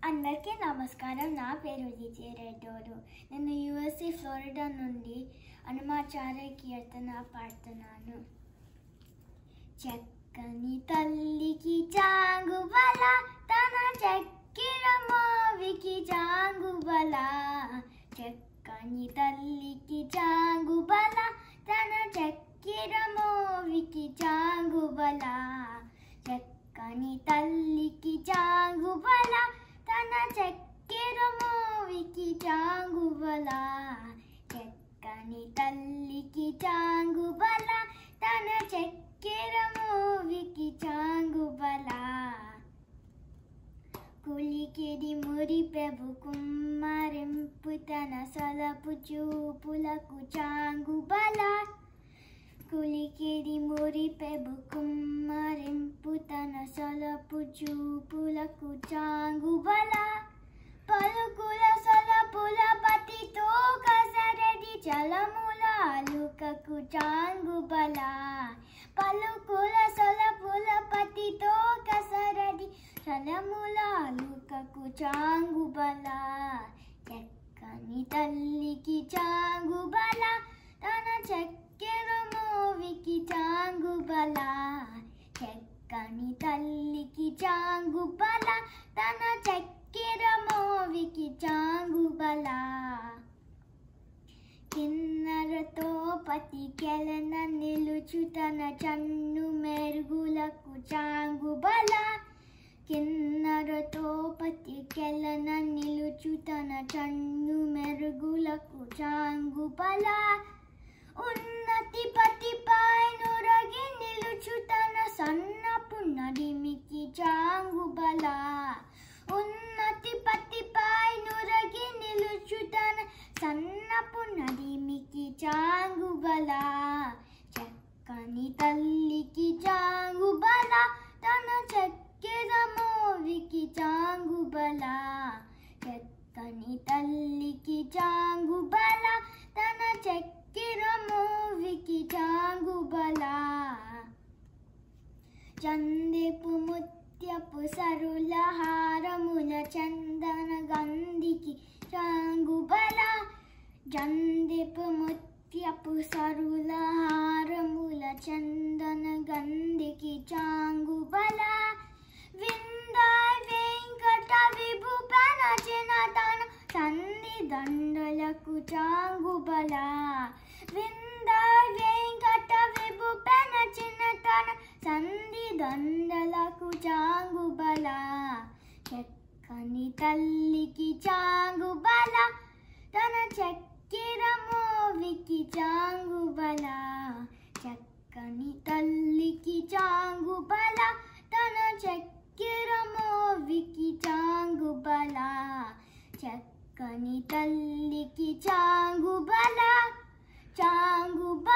అందరికీ నమస్కారం నా పేరు విజయ రెడ్డోరు నేను యుఎస్ఏ ఫ్లోరిడా నుండి హనుమాచార్య కీర్తన పాడుతున్నాను చక్కని తల్లికి చాంగుబల తన చక్కెర మావికి చాంగుబల చక్కని తల్లికి చాంగుబల తన చక్కెర మోవికి చాంగుబల చక్కని తల్లికి చాంగుబల తన చక్కెర మోవికి చాంగుబల చక్కని తల్లికి చాంగుబల తన చక్కెర మోవికి చాంగుబల కులికిడి మురిపెబు కుమ్మరింపు తన సలపు చూపులకు చాంగుబల కులికిడి మురిపెబు కుమ్మరింపు తన సలపు చూపులకు చాంగుబల పలుకుల సలపుల పతితో కసరడి చలముల అలుకకు చాంగుబల పలుకుల సొలపుల పతితో కసరడి చలముల అలుకకు చాంగుబల చక్కని తల్లికి చాంగుబల తన చక్కెర మోవికి చాంగుబల చక్కని తల్లికి చాంగుబల తన చక్కెర మోవికి చాంగుబల కిన్నరతో పతికెలన నిలుచు తన చన్ను మెరుగులకు చాంగుబల కిన్నరతో పతికెలన నిలుచు తన చన్ను మెరుగులకు చాంగుబల ఉన్నతి పతిపై నురగి నిలుచు తన సన్నపు నడిమికి చాంగుబల ఉన్నతి పతిపై నురగి నిలుచు తన సన్నపు నడిమికి చాంగుబల చక్కని తల్లికి చాంగుబల తన చక్కెర మోవికి చాంగుబల చక్కని తల్లికి చాంగుబల తన చక్కెర మోవికి చాంగుబల చందెపు ముత్యపు సరుల హారముల చందన గంధికి చాంగుబల జందెపు ముత్యపు సరుల హారముల చందన గంధికి చాంగుబల విందాయ్ వెంకట విభూపన చినతన సంధి దండలకు చాంగుబల విందాయ్ వెంకట విభూపన చిన్నతన సంధి దండలకు చాంగుబల చక్కని తల్లికి చాంగుబల తన చక్కెర మోవికి చాంగుబల చక్కని తల్లికి చాంగుబల తన చక్కెర మోవికి చాంగుబల చక్కని తల్లికి చాంగుబల చాంగుబల